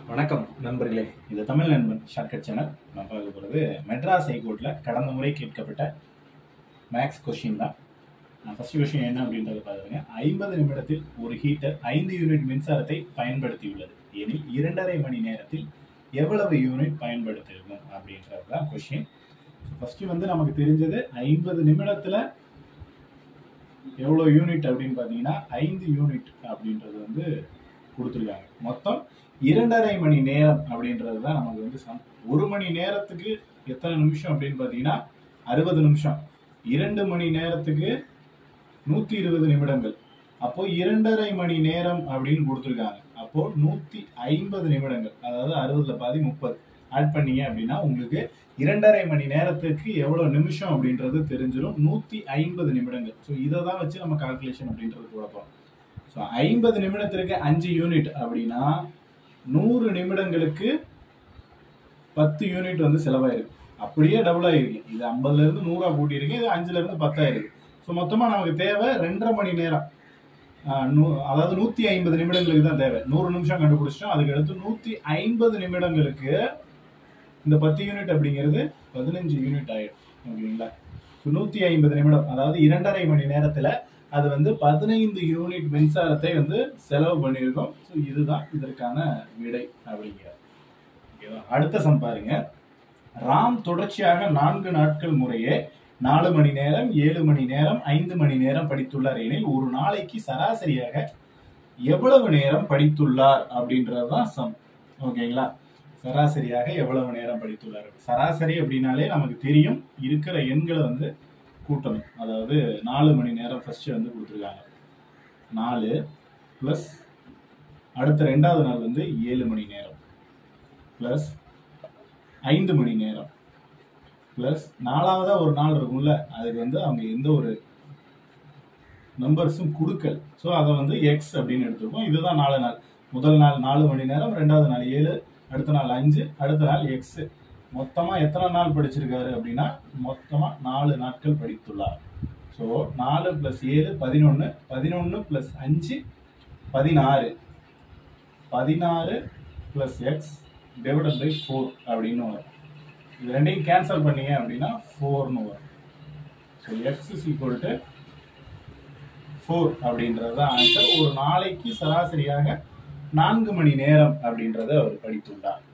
வணக்கம் நண்பர்களே இது தமிழ் நண்பன் ஷார்ட்கட் சேனல் நான் பார்க்க போகிறது மெட்ராஸ் ஹைகோர்ட்டில் கடந்த முறை கேட்கப்பட்ட மேக்ஸ் கொஷின் தான் ஃபர்ஸ்ட் கொஷின் என்ன அப்படின்றத பாருங்க ஐம்பது நிமிடத்தில் ஒரு ஹீட்டர் ஐந்து யூனிட் மின்சாரத்தை பயன்படுத்தியுள்ளது எனில் இரண்டரை மணி நேரத்தில் எவ்வளவு யூனிட் பயன்படுத்தியிருக்கும் அப்படின்றது தான் கொஷின் ஃபர்ஸ்ட் வந்து நமக்கு தெரிஞ்சது ஐம்பது நிமிடத்தில் எவ்வளோ யூனிட் அப்படின்னு பார்த்தீங்கன்னா ஐந்து யூனிட் அப்படின்றது வந்து கொடுத்துருக்காங்க மொத்தம் இரண்டரை மணி நேரம் அப்படின்றது தான் நமக்கு வந்து சம் ஒரு மணி நேரத்துக்கு எத்தனை நிமிஷம் அப்படின்னு பார்த்தீங்கன்னா அறுபது நிமிஷம் இரண்டு மணி நேரத்துக்கு நூற்றி இருபது நிமிடங்கள் அப்போ இரண்டரை மணி நேரம் அப்படின்னு கொடுத்துருக்காங்க அப்போ நூற்றி ஐம்பது நிமிடங்கள் அதாவது அறுபதுல பாதி முப்பது ஆட் பண்ணீங்க அப்படின்னா உங்களுக்கு இரண்டரை மணி நேரத்துக்கு எவ்வளோ நிமிஷம் அப்படின்றது தெரிஞ்சிடும் நூற்றி ஐம்பது நிமிடங்கள் ஸோ இதை தான் வச்சு நம்ம கால்குலேஷன் அப்படின்றது போடப்போம் ஸோ ஐம்பது நிமிடத்திற்கு அஞ்சு யூனிட் அப்படின்னா நூறு நிமிடங்களுக்கு பத்து யூனிட் வந்து செலவாயிருக்கு அப்படியே டபுள் ஆயிருக்கு இது ஐம்பதுல இருந்து நூறா கூட்டியிருக்கு இது அஞ்சுல இருந்து பத்தாயிருக்கு ஸோ மொத்தமா நமக்கு தேவை ரெண்டரை மணி நேரம் ஆஹ் நூ- அதாவது நூத்தி ஐம்பது நிமிடங்களுக்கு தான் தேவை நூறு நிமிஷம் கண்டுபிடிச்சிட்டோம் அதுக்கு அடுத்து நூத்தி ஐம்பது நிமிடங்களுக்கு இந்த பத்து யூனிட் அப்படிங்கிறது பதினஞ்சு யூனிட் ஆயிடும் ஓகேங்களா ஸோ நூத்தி ஐம்பது நிமிடம் அதாவது இரண்டரை மணி நேரத்துல அது வந்து பதினைந்து யூனிட் மின்சாரத்தை வந்து செலவு பண்ணியிருக்கோம் ஸோ இதுதான் இதற்கான விடை அப்படிங்கிறது ஓகேவா அடுத்த சம் பாருங்க ராம் தொடர்ச்சியாக நான்கு நாட்கள் முறையே நாலு மணி நேரம் ஏழு மணி நேரம் ஐந்து மணி நேரம் படித்துள்ளார் எனில் ஒரு நாளைக்கு சராசரியாக எவ்வளவு நேரம் படித்துள்ளார் அப்படின்றதுதான் சம் ஓகேங்களா சராசரியாக எவ்வளவு நேரம் படித்துள்ளார் சராசரி அப்படின்னாலே நமக்கு தெரியும் இருக்கிற எண்களை வந்து கூட்டணும் அதாவது நாலு மணி நேரம் ஃபர்ஸ்ட் வந்து கொடுத்துருக்காங்க நாலு ப்ளஸ் அடுத்த ரெண்டாவது நாள் வந்து ஏழு மணி நேரம் ப்ளஸ் ஐந்து மணி நேரம் ப்ளஸ் நாலாவதா ஒரு நாள் இருக்கும்ல அதுக்கு வந்து அவங்க எந்த ஒரு நம்பர்ஸும் கொடுக்கல் ஸோ அதை வந்து எக்ஸ் அப்படின்னு எடுத்துருக்கோம் இதுதான் நாலு நாள் முதல் நாள் நாலு மணி நேரம் ரெண்டாவது நாள் ஏழு அடுத்த நாள் அஞ்சு அடுத்த நாள் எக்ஸ் மொத்தமா எத்தனை நாள் படிச்சிருக்காரு அப்படின்னா மொத்தமா நாலு நாட்கள் படித்துள்ளார் ஸோ நாலு பிளஸ் ஏழு பதினொன்று பதினொன்று பிளஸ் அஞ்சு பதினாறு பதினாறு plus X divided by four அப்படின்னு வரும் இது ரெண்டையும் கேன்சல் பண்ணீங்க அப்படின்னா ஃபோர்னு வரும் so X is equal to four அப்படின்றது தான் ஆன்சர் ஒரு நாளைக்கு சராசரியாக நான்கு மணி நேரம் அப்படின்றத அவர் படித்துள்ளார்